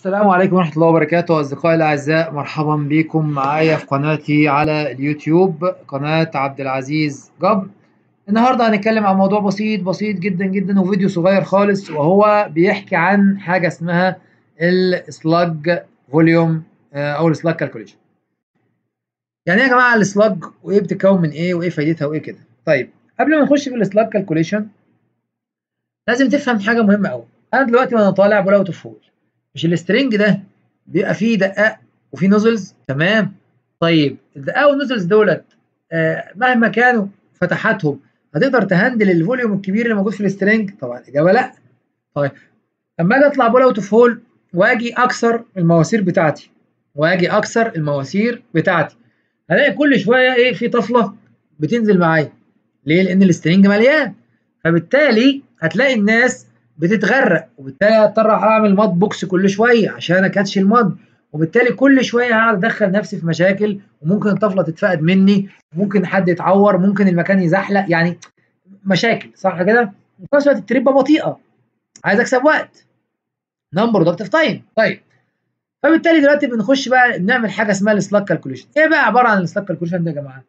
السلام عليكم ورحمة الله وبركاته أصدقائي الأعزاء مرحبا بكم معايا في قناتي على اليوتيوب قناة عبد العزيز جبر النهاردة هنتكلم عن موضوع بسيط بسيط جدا جدا وفيديو صغير خالص وهو بيحكي عن حاجة اسمها السلاج فوليوم أو السلاج كالكوليشن يعني ايه يا جماعة السلاج وإيه بتتكون من إيه وإيه فايدتها وإيه كده طيب قبل ما نخش في السلاج كالكوليشن لازم تفهم حاجة مهمة أوي أنا دلوقتي وأنا طالع بلاوت فول مش السترنج ده بيبقى فيه دقائق وفيه نوزلز تمام طيب الدقائق والنوزلز دولت آه مهما كانوا فتحاتهم هتقدر تهندل الفوليوم الكبير اللي موجود في السترنج طبعا الاجابه لا طيب لما اجي اطلع بول اوت اوف هول واجي اكسر المواسير بتاعتي واجي اكسر المواسير بتاعتي هلاقي كل شويه ايه في طفله بتنزل معايا ليه لان السترنج مليان فبالتالي هتلاقي الناس بتتغرق وبالتالي هضطر اعمل ماد بوكس كل شويه عشان اكاتش الماد وبالتالي كل شويه هقعد ادخل نفسي في مشاكل وممكن الطفله تتفقد مني ممكن حد يتعور ممكن المكان يزحلق يعني مشاكل صح كده؟ وفي نفس الوقت التريبه بطيئه عايز اكسب وقت نون برودكتيف تايم طيب فبالتالي دلوقتي بنخش بقى نعمل حاجه اسمها السلاك كالكوليشن ايه بقى عباره عن السلاك كالكوليشن ده يا جماعه؟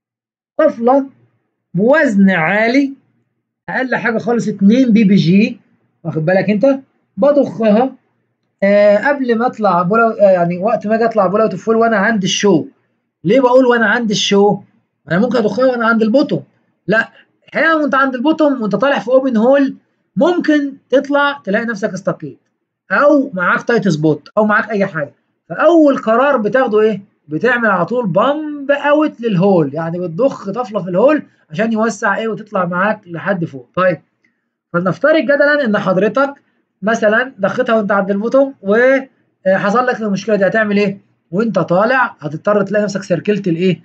طفله بوزن عالي اقل حاجه خالص 2 بي بي جي واخد بالك انت بضخها آه قبل ما اطلع بولا آه يعني وقت ما اجي اطلع بولا فول وانا عند الشو ليه بقول وانا عند الشو انا ممكن ادخها وانا عند البوتوم لا الحقيقه وانت عند البوتوم وانت طالع في اوبن هول ممكن تطلع تلاقي نفسك استقيت او معاك تايت سبوت او معاك اي حاجه فاول قرار بتاخده ايه بتعمل على طول بامب اوت للهول يعني بتضخ طفله في الهول عشان يوسع ايه وتطلع معاك لحد فوق طيب فلنفترض جدلا ان حضرتك مثلا ضختها وانت عند البوتوم وحصل لك المشكله دي هتعمل ايه؟ وانت طالع هتضطر تلاقي نفسك سركلت الايه؟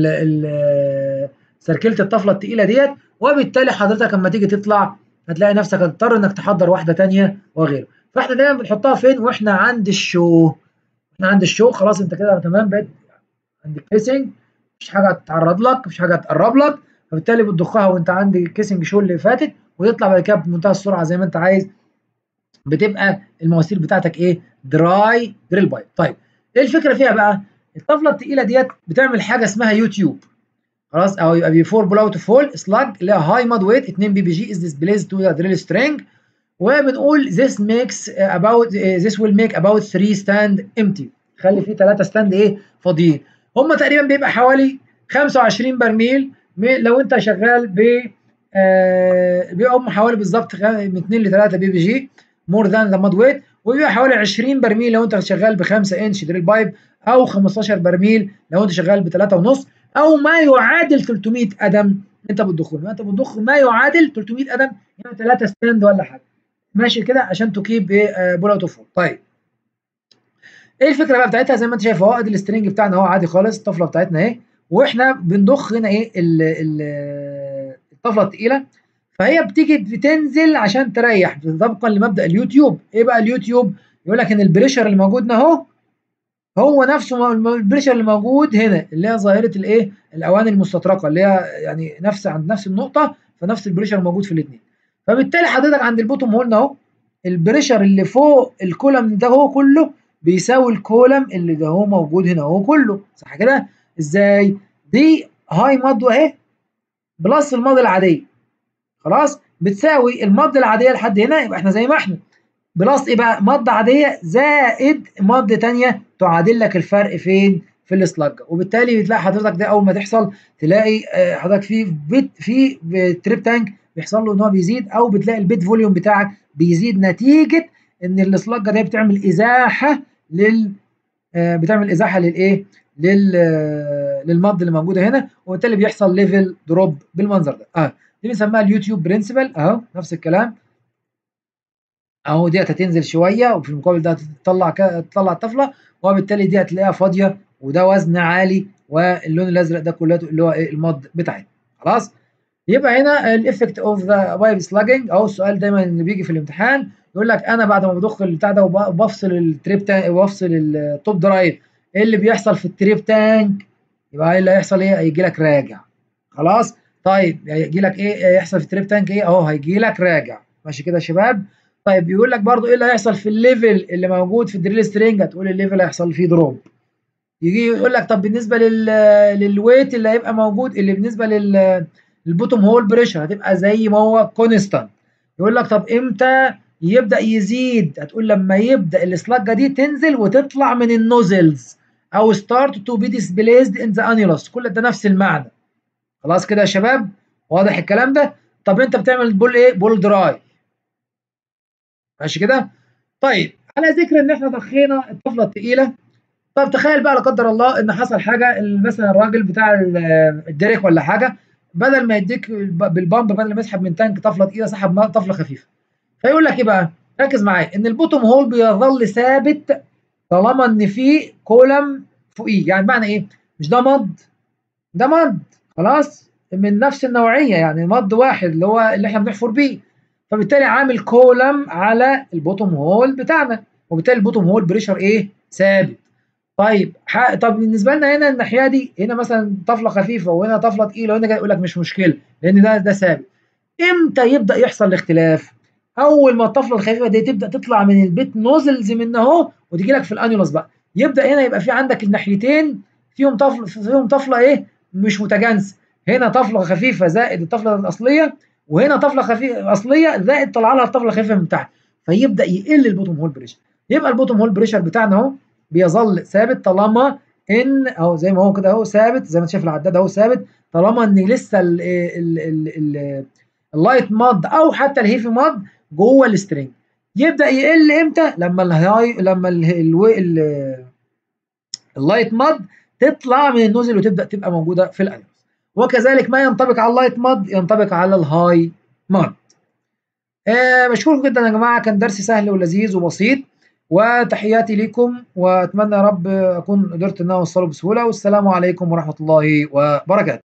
سركلت الطفله الثقيله ديت وبالتالي حضرتك لما تيجي تطلع هتلاقي نفسك هتضطر انك تحضر واحده ثانيه وغيره فاحنا دايما بنحطها فين؟ واحنا عند الشو احنا عند الشو خلاص انت كده تمام بقيت عند الكيسنج مفيش حاجه هتتعرض لك مفيش حاجه هتقرب لك فبالتالي بتضخها وانت عند الكيسنج شو اللي فاتت ويطلع بعد كده بمنتهى السرعه زي ما انت عايز بتبقى المواسير بتاعتك ايه دراي دريل بايب طيب ايه الفكره فيها بقى الطفله الثقيله ديت بتعمل حاجه اسمها يوتيوب خلاص او يبقى بيفور بول اوت فول سلاج اللي هي هاي ماد ويت 2 بي بي جي از ديسبليز تو ذا دريل سترينج وبنقول this makes about this will make about 3 stand empty خلي فيه 3 ستاند ايه فاضيين هم تقريبا بيبقى حوالي 25 برميل لو انت شغال ب آه بيبقى هم حوالي بالظبط من 2 ل 3 بي بي جي مور ذان ذا ماد ويت وبيبقى حوالي 20 برميل لو انت شغال ب 5 انش دريل بايب او 15 برميل لو انت شغال ب 3 ونص او ما يعادل 300 قدم انت بتضخهم انت بتضخ ما يعادل 300 قدم يعني 3 ستاند ولا حاجه ماشي كده عشان تكيب ايه بول اوت فول طيب ايه الفكره بقى بتاعتها زي ما انت شايف اهو ادي السترنج بتاعنا اهو عادي خالص الطفله بتاعتنا اهي واحنا بنضخ هنا ايه ال ال الطفله الثقيله فهي بتيجي بتنزل عشان تريح طبقا لمبدا اليوتيوب ايه بقى اليوتيوب يقول لك ان البريشر اللي موجود هنا اهو هو نفسه البريشر اللي موجود هنا اللي هي ظاهره الايه الاواني المستطرقه اللي هي يعني نفس عند نفس النقطه فنفس البريشر موجود في الاثنين فبالتالي حضرتك عند البوتوم هول اهو البريشر اللي فوق الكولم ده هو كله بيساوي الكولم اللي ده هو موجود هنا هو كله صح كده ازاي دي هاي ماد اهي بلس الماد العاديه خلاص بتساوي الماد العاديه لحد هنا يبقى احنا زي ما احنا بلس ايه بقى ماده عاديه زائد ماده ثانيه تعادل لك الفرق فين في السلاجه وبالتالي بتلاقي حضرتك ده اول ما تحصل تلاقي حضرتك في بيت في تريب تانك بيحصل له ان هو بيزيد او بتلاقي البيت فوليوم بتاعك بيزيد نتيجه ان السلاجه دي بتعمل ازاحه لل بتعمل ازاحه للايه لل للمض اللي موجوده هنا وبالتالي بيحصل ليفل دروب بالمنظر ده اه دي بنسميها اليوتيوب برنسبل اهو نفس الكلام اهو دي هتنزل شويه وفي المقابل ده هتطلع تطلع الطفله وبالتالي دي هتلاقيها فاضيه وده وزن عالي واللون الازرق ده كله اللي هو ايه المض بتاعتنا خلاص يبقى هنا الايفكت اوف ذا بايب سلاجنج اهو السؤال دايما اللي بيجي في الامتحان يقول لك انا بعد ما بضخ البتاع ده وبفصل التريب تانك وبفصل التوب درايف ايه اللي بيحصل في التريب تانك يبقى ايه اللي هيحصل ايه هيجي لك راجع خلاص طيب هيجي لك ايه يحصل في التريب تانك ايه اهو هيجي لك راجع ماشي كده يا شباب طيب يقول لك برضو ايه اللي هيحصل في الليفل اللي موجود في الدريل سترينج هتقول الليفل هيحصل فيه دروب يجي يقول لك طب بالنسبه لل للويت اللي هيبقى موجود اللي بالنسبه لل البوتوم هول بريشر هتبقى زي ما هو كونستانت يقول لك طب امتى يبدا يزيد هتقول لما يبدا السلاجه دي تنزل وتطلع من النوزلز او ستارت تو بي ديسبليزد ان ذا انيلوس كل ده نفس المعنى خلاص كده يا شباب واضح الكلام ده طب انت بتعمل بول ايه بول دراي ماشي كده طيب على ذكر ان احنا ضخينا الطفله الثقيله طب تخيل بقى لا قدر الله ان حصل حاجه مثلا الراجل بتاع الدريك ولا حاجه بدل ما يديك بالبامب بدل ما يسحب من تانك طفله تقيله سحب طفله خفيفه فيقول لك ايه بقى ركز معايا ان البوتوم هول بيظل ثابت طالما ان في كولم فوقيه يعني معنى ايه مش ده مض ده مض خلاص من نفس النوعيه يعني مض واحد اللي هو اللي احنا بنحفر بيه فبالتالي عامل كولم على البوتوم هول بتاعنا وبالتالي البوتوم هول بريشر ايه ثابت طيب طب بالنسبه لنا هنا الناحيه دي هنا مثلا طفله خفيفه وهنا طفله تقيله وهنا جاي يقول لك مش مشكله لان ده ده ثابت امتى يبدا يحصل الاختلاف اول ما الطفله الخفيفه دي تبدا تطلع من البيت نوزلز من اهو وتجي لك في الانيولس بقى يبدا هنا يبقى في عندك الناحيتين فيهم طفل فيهم طفله ايه مش متجانسه هنا طفله خفيفه زائد الطفله الاصليه وهنا طفله خفيفه اصليه زائد طلع لها الطفله الخفيفه من تحت فيبدا يقل البوتوم هول بريشر يبقى البوتوم هول بريشر بتاعنا اهو بيظل ثابت طالما ان اهو زي ما هو كده اهو ثابت زي ما انت شايف العداد اهو ثابت طالما ان لسه ال ال ال ال اللايت ماد او حتى الهيفي ماد جوه السترينج يبدا يقل امتى لما الهاي لما ال ال اللايت ماد تطلع من النوزل وتبدا تبقى موجوده في الانيوس وكذلك ما ينطبق على اللايت ماد ينطبق على الهاي ماد آه بشكركم جدا يا جماعه كان درس سهل ولذيذ وبسيط وتحياتي لكم واتمنى يا رب اكون قدرت ان اوصله بسهوله والسلام عليكم ورحمه الله وبركاته